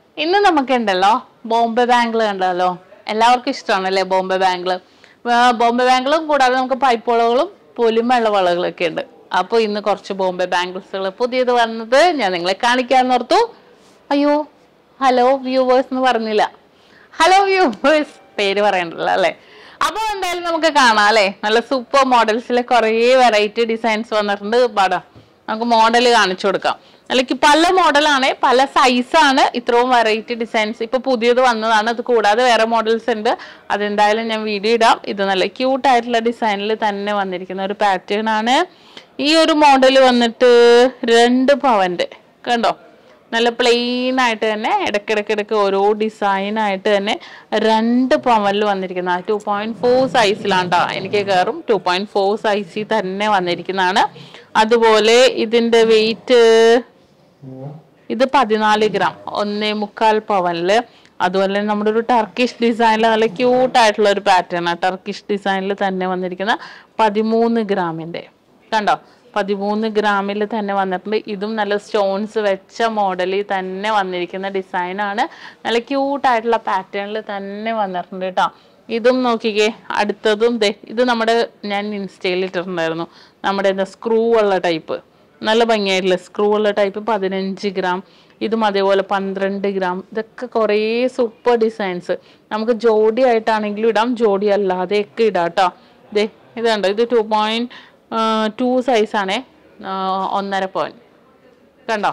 ഇന്ന് നമുക്കുണ്ടല്ലോ ബോംബെ ബാംഗിൾ ഉണ്ടല്ലോ എല്ലാവർക്കും ഇഷ്ടമാണല്ലേ ബോംബെ ബാംഗിൾ ബോംബെ ബാംഗിളും കൂടാതെ നമുക്ക് പൈപ്പുളകളും പൊലിമയുള്ള വളകളൊക്കെ ഉണ്ട് അപ്പോൾ ഇന്ന് കുറച്ച് ബോംബെ ബാംഗിൾസുകൾ പുതിയത് വന്നത് ഞാൻ നിങ്ങളെ കാണിക്കാൻ ഓർത്തു അയ്യോ ഹലോ വ്യൂവേഴ്സ് എന്ന് പറഞ്ഞില്ല ഹലോ വ്യൂവേഴ്സ് പേര് പറയണ്ടല്ലോ അല്ലേ അപ്പോൾ എന്തായാലും നമുക്ക് കാണാം അല്ലേ നല്ല സൂപ്പർ മോഡൽസിലെ കുറേ വെറൈറ്റി ഡിസൈൻസ് വന്നിട്ടുണ്ട് പാടാം നമുക്ക് മോഡൽ കാണിച്ചു കൊടുക്കാം അല്ലെങ്കിൽ പല മോഡലാണ് പല സൈസാണ് ഇത്രയും വെറൈറ്റി ഡിസൈൻസ് ഇപ്പൊ പുതിയത് വന്നതാണ് അത് കൂടാതെ വേറെ മോഡൽസ് ഉണ്ട് അതെന്തായാലും ഞാൻ വീഡിയോ ഇടാം ഇത് നല്ല ക്യൂട്ട് ആയിട്ടുള്ള ഡിസൈനിൽ തന്നെ വന്നിരിക്കുന്ന ഒരു പാറ്റേൺ ആണ് ഈ ഒരു മോഡൽ വന്നിട്ട് രണ്ട് പവന്റെ കണ്ടോ നല്ല പ്ലെയിൻ ആയിട്ട് തന്നെ ഇടയ്ക്കിടയ്ക്കിടയ്ക്ക് ഓരോ ഡിസൈൻ ആയിട്ട് തന്നെ രണ്ട് പവനിൽ വന്നിരിക്കുന്ന ടു പോയിന്റ് ഫോർ സൈസിലാണ് കേട്ടോ എനിക്ക് കയറും ടു പോയിന്റ് ഫോർ സൈസിൽ തന്നെ വന്നിരിക്കുന്നതാണ് അതുപോലെ ഇതിന്റെ വെയിറ്റ് ഇത് പതിനാല് ഗ്രാം ഒന്നേ മുക്കാൽ പവനില് അതുപോലെ തന്നെ നമ്മുടെ ഒരു ടർക്കിഷ് ഡിസൈനിൽ നല്ല ക്യൂട്ട് ആയിട്ടുള്ള ഒരു പാറ്റേൺ ആണ് ടർക്കിഷ് ഡിസൈനിൽ തന്നെ വന്നിരിക്കുന്ന പതിമൂന്ന് ഗ്രാമിന്റെ കണ്ടോ പതിമൂന്ന് ഗ്രാമിൽ തന്നെ വന്നിട്ടുണ്ട് ഇതും നല്ല സ്റ്റോൺസ് വെച്ച മോഡലിൽ തന്നെ വന്നിരിക്കുന്ന ഡിസൈനാണ് നല്ല ക്യൂട്ട് ആയിട്ടുള്ള പാറ്റേണിൽ തന്നെ വന്നിട്ടുണ്ട് കേട്ടോ ഇതും നോക്കിക്കേ അടുത്തതും ദേ ഇത് നമ്മുടെ ഞാൻ ഇൻസ്റ്റയിൽ ഇട്ടിട്ടുണ്ടായിരുന്നു നമ്മുടെ എന്താ സ്ക്രൂ ഉള്ള ടൈപ്പ് നല്ല ഭംഗിയായിട്ടുള്ള സ്ക്രൂ ഉള്ള ടൈപ്പ് പതിനഞ്ച് ഗ്രാം ഇതും അതേപോലെ പന്ത്രണ്ട് ഗ്രാം ഇതൊക്കെ കുറേ സൂപ്പർ ഡിസൈൻസ് നമുക്ക് ജോഡി ആയിട്ടാണെങ്കിലും ഇടാം ജോഡി അല്ലാതെയൊക്കെ ഇടാം കേട്ടോ ദേ ഇത് കണ്ടോ ഇത് ടു പോയിന്റ് ടു സൈസാണേ ഒന്നര പോയിന്റ് കണ്ടോ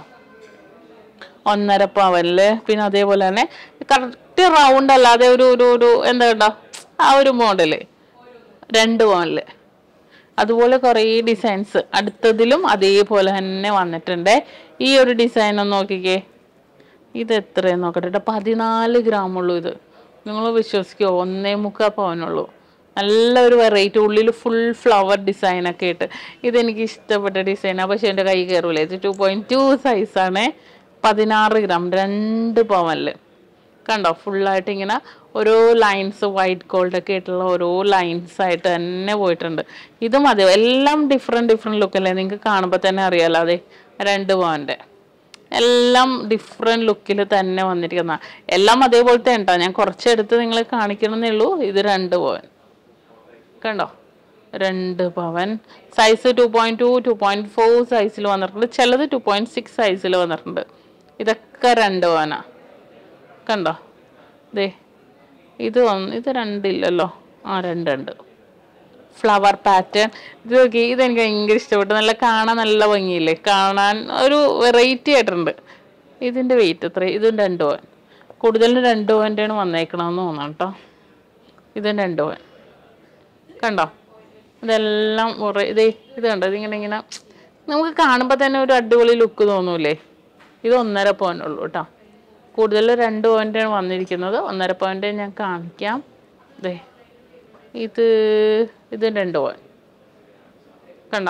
ഒന്നര പവനില് പിന്നെ അതേപോലെ തന്നെ കറക്റ്റ് റൗണ്ട് അല്ലാതെ ഒരു ഒരു ഒരു എന്താ കണ്ടോ ആ ഒരു മോഡല് രണ്ട് പവനില് അതുപോലെ കുറേ ഡിസൈൻസ് അടുത്തതിലും അതേപോലെ തന്നെ വന്നിട്ടുണ്ട് ഈ ഒരു ഡിസൈൻ ഒന്ന് നോക്കിക്കേ ഇത് എത്രയെന്ന് നോക്കട്ടെ ട്ടോ. പതിനാല് ഗ്രാം ഉള്ളൂ ഇത് നിങ്ങൾ വിശ്വസിക്കുമോ ഒന്നേ മുക്കാൽ പവനുള്ളൂ നല്ലൊരു വെറൈറ്റി ഉള്ളിൽ ഫുൾ ഫ്ലവർ ഡിസൈൻ ഒക്കെ ഇട്ട് ഇതെനിക്ക് ഇഷ്ടപ്പെട്ട ഡിസൈനാണ് പക്ഷെ എൻ്റെ കൈ കയറൂല ഇത് ടു പോയിന്റ് ടു സൈസാണ് പതിനാറ് ഗ്രാം രണ്ട് പവനിൽ കണ്ടോ ഫുള്ളായിട്ട് ഇങ്ങനെ ഓരോ ലൈൻസ് വൈറ്റ് ഗോൾഡ് ഒക്കെ ആയിട്ടുള്ള ഓരോ ലൈൻസ് ആയിട്ട് തന്നെ പോയിട്ടുണ്ട് ഇതും അതെ എല്ലാം ഡിഫറെൻറ്റ് ഡിഫറെൻറ്റ് ലുക്കല്ലേ നിങ്ങൾക്ക് കാണുമ്പോൾ തന്നെ അറിയാലോ അതെ രണ്ട് പവൻ്റെ എല്ലാം ഡിഫറെൻറ്റ് ലുക്കിൽ തന്നെ വന്നിരിക്കുന്ന എല്ലാം അതേപോലത്തെ ഉണ്ടോ ഞാൻ കുറച്ചെടുത്ത് നിങ്ങളെ കാണിക്കണമെന്നേ ഉള്ളൂ ഇത് രണ്ട് പവൻ കണ്ടോ രണ്ട് പവൻ size two point two two point four സൈസിൽ വന്നിട്ടുണ്ട് ചിലത് ടു പോയിന്റ് സിക്സ് സൈസിൽ വന്നിട്ടുണ്ട് ഇതൊക്കെ രണ്ട് പവനാ കണ്ടോ ദേ ഇത് ഒന്ന് ഇത് രണ്ടില്ലല്ലോ ആ രണ്ടുണ്ട് ഫ്ലവർ പാറ്റേൺ ഇത് നോക്കി ഇതെനിക്ക് ഭയങ്കര ഇഷ്ടപ്പെട്ടു നല്ല കാണാൻ നല്ല ഭംഗിയില്ലേ കാണാൻ ഒരു വെറൈറ്റി ആയിട്ടുണ്ട് ഇതിൻ്റെ വെയിറ്റ് എത്ര ഇതും രണ്ട് പവൻ കൂടുതലും രണ്ട് പവൻ്റെയാണ് വന്നേക്കണമെന്ന് തോന്നാം കേട്ടോ ഇതും രണ്ട് പവൻ കണ്ടോ ഇതെല്ലാം കുറേ ഇതേ ഇത് കണ്ടോ ഇതിങ്ങനെ ഇങ്ങനെ നമുക്ക് കാണുമ്പോൾ തന്നെ ഒരു അടിപൊളി ലുക്ക് തോന്നൂലേ ഇത് ഒന്നര പവനുള്ളൂ കേട്ടോ കൂടുതൽ രണ്ട് പോയിൻ്റാണ് വന്നിരിക്കുന്നത് ഒന്നര പോയിൻ്റ് ഞാൻ കാണിക്കാം ദേ ഇത് ഇത് രണ്ട് പോയിന്റ് കണ്ടോ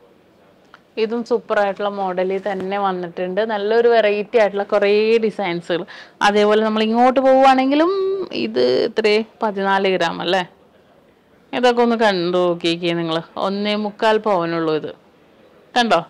ഇതും സൂപ്പർ ആയിട്ടുള്ള മോഡലിൽ തന്നെ വന്നിട്ടുണ്ട് നല്ലൊരു വെറൈറ്റി ആയിട്ടുള്ള കുറേ ഡിസൈൻസുകൾ അതേപോലെ നമ്മൾ ഇങ്ങോട്ട് പോവുകയാണെങ്കിലും ഇത് ഇത്രേ പതിനാല് ഗ്രാം അല്ലേ ഇതൊക്കെ ഒന്ന് കണ്ടു നോക്കിക്കേ നിങ്ങൾ ഒന്നേ മുക്കാൽ പവനുള്ളൂ ഇത് കണ്ടോ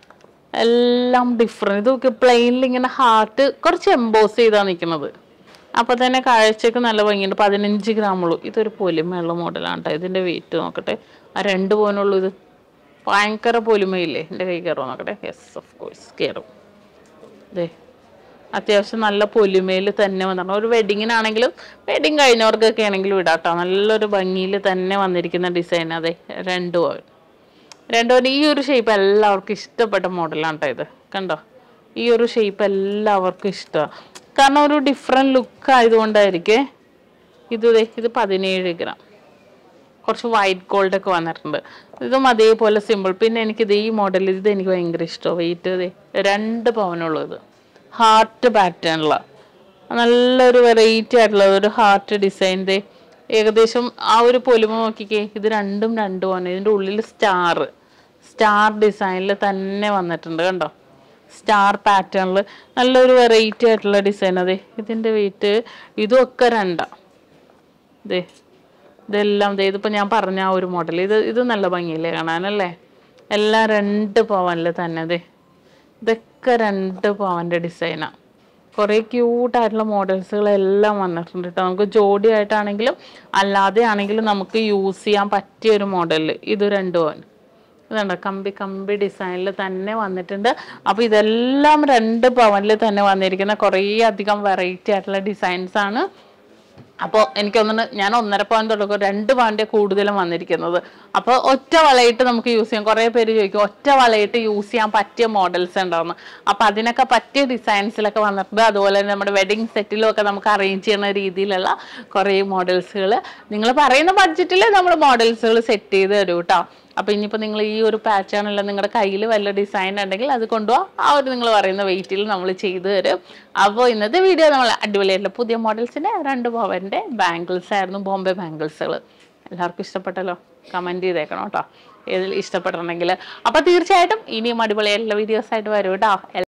എല്ലാം ഡിഫറെൻറ്റ് ഇതൊക്കെ പ്ലെയിനിൽ ഇങ്ങനെ ഹാർട്ട് കുറച്ച് എംബോസ് ചെയ്താ നിൽക്കുന്നത് അപ്പോൾ തന്നെ കാഴ്ചക്ക് നല്ല ഭംഗിയുണ്ട് പതിനഞ്ച് ഗ്രാം ഉള്ളൂ ഇതൊരു പൊലിമയുള്ള മോഡലാണ് കേട്ടോ ഇതിൻ്റെ വെയിറ്റ് നോക്കട്ടെ ആ രണ്ട് പോകാനുള്ളൂ ഇത് ഭയങ്കര പൊലിമയില്ലേ എൻ്റെ കൈ കയറുമോ നോക്കട്ടെ യെസ് ഓഫ് കോഴ്സ് കയറും അതെ അത്യാവശ്യം നല്ല പൊലിമയിൽ തന്നെ വന്നിട്ടുണ്ട് ഒരു വെഡിങ്ങിനാണെങ്കിലും വെഡിങ് കഴിഞ്ഞവർക്കൊക്കെ ആണെങ്കിലും ഇടാം കേട്ടോ നല്ലൊരു ഭംഗിയിൽ തന്നെ വന്നിരിക്കുന്ന ഡിസൈൻ അതെ രണ്ട് പവൻ രണ്ടുപേരും ഈ ഒരു ഷേപ്പ് എല്ലാവർക്കും ഇഷ്ടപ്പെട്ട മോഡലാണ് കേട്ടോ ഇത് കണ്ടോ ഈ ഒരു ഷേപ്പ് എല്ലാവർക്കും ഇഷ്ടമാണ് കാരണം ഒരു ഡിഫറെൻറ്റ് ലുക്ക് ആയതുകൊണ്ടായിരിക്കേ ഇത് ദേ ഇത് പതിനേഴ് ഗ്രാം കുറച്ച് വൈറ്റ് ഗോൾഡ് ഒക്കെ വന്നിട്ടുണ്ട് ഇതും അതേപോലെ സിമ്പിൾ പിന്നെ എനിക്കിത് ഈ മോഡൽ ഇത് എനിക്ക് ഭയങ്കര ഇഷ്ടമാണ് വെയിറ്റ് ഇതേ രണ്ട് പവനുള്ളൂ ഇത് ഹാർട്ട് പാറ്റേണുള്ള നല്ലൊരു വെറൈറ്റി ആയിട്ടുള്ള ഒരു ഹാർട്ട് ഡിസൈൻ ദേ ഏകദേശം ആ ഒരു പൊലിമ നോക്കിക്കേ ഇത് രണ്ടും രണ്ട് പവൻ ഇതിൻ്റെ ഉള്ളിൽ സ്റ്റാർ സ്റ്റാർ ഡിസൈനിൽ തന്നെ വന്നിട്ടുണ്ട് കണ്ടോ സ്റ്റാർ പാറ്റേണിൽ നല്ലൊരു വെറൈറ്റി ആയിട്ടുള്ള ഡിസൈൻ അതെ ഇതിൻ്റെ വെയിറ്റ് ഇതും ഒക്കെ രണ്ടാ ദേ ഇതെല്ലാം ദേ ഇതിപ്പോൾ ഞാൻ പറഞ്ഞ ആ ഒരു മോഡൽ ഇത് ഇത് നല്ല ഭംഗിയില്ലേ കാണാനല്ലേ എല്ലാം രണ്ട് പവനിൽ തന്നെ അതെ ഇതൊക്കെ രണ്ട് പവൻ്റെ ഡിസൈനാണ് കുറേ ക്യൂട്ടായിട്ടുള്ള മോഡൽസുകളെല്ലാം വന്നിട്ടുണ്ട് കേട്ടോ നമുക്ക് ജോഡി ആയിട്ടാണെങ്കിലും അല്ലാതെ ആണെങ്കിലും നമുക്ക് യൂസ് ചെയ്യാൻ പറ്റിയ ഒരു മോഡൽ ഇത് രണ്ടു പവൻ ഇതുണ്ട് കമ്പി കമ്പി ഡിസൈനിൽ തന്നെ വന്നിട്ടുണ്ട് അപ്പോൾ ഇതെല്ലാം രണ്ട് പവനിൽ തന്നെ വന്നിരിക്കുന്ന കുറേ അധികം വെറൈറ്റി ആയിട്ടുള്ള ഡിസൈൻസ് ആണ് അപ്പോൾ എനിക്ക് തോന്നുന്നു ഞാൻ ഒന്നര പവൻ തുടക്കം രണ്ട് പവൻ്റെ കൂടുതലും വന്നിരിക്കുന്നത് അപ്പോൾ ഒറ്റ വളയിട്ട് നമുക്ക് യൂസ് ചെയ്യാം കുറേ പേര് ചോദിക്കും ഒറ്റ വളയിട്ട് യൂസ് ചെയ്യാൻ പറ്റിയ മോഡൽസ് ഉണ്ടാവുന്നു അപ്പോൾ അതിനൊക്കെ പറ്റിയ ഡിസൈൻസിലൊക്കെ വന്നിട്ടുണ്ട് അതുപോലെ തന്നെ നമ്മുടെ വെഡിങ് സെറ്റിലും ഒക്കെ നമുക്ക് അറേഞ്ച് ചെയ്യുന്ന രീതിയിലുള്ള കുറേ മോഡൽസുകൾ നിങ്ങൾ പറയുന്ന ബഡ്ജറ്റിൽ നമ്മൾ മോഡൽസുകൾ സെറ്റ് ചെയ്ത് തരും കേട്ടോ അപ്പോൾ ഇനിയിപ്പോൾ നിങ്ങൾ ഈ ഒരു പാച്ചാണുള്ള നിങ്ങളുടെ കയ്യിൽ വല്ല ഡിസൈൻ ഉണ്ടെങ്കിൽ അത് കൊണ്ടുപോകാം ആ ഒരു നിങ്ങൾ പറയുന്ന വെയിറ്റിൽ നമ്മൾ ചെയ്തു തരും അപ്പോൾ ഇന്നത്തെ വീഡിയോ നമ്മൾ അടിപൊളിയായിട്ടുള്ള പുതിയ മോഡൽസിൻ്റെ രണ്ട് പവൻ്റെ ബാംഗിൾസ് ആയിരുന്നു ബോംബെ ബാംഗിൾസുകൾ എല്ലാവർക്കും ഇഷ്ടപ്പെട്ടല്ലോ കമൻറ്റ് ചെയ്തേക്കണം കേട്ടോ ഏതിൽ ഇഷ്ടപ്പെട്ടിട്ടുണ്ടെങ്കിൽ അപ്പോൾ തീർച്ചയായിട്ടും ഇനിയും അടിപൊളിയായിട്ടുള്ള വീഡിയോസ് ആയിട്ട് വരും കേട്ടോ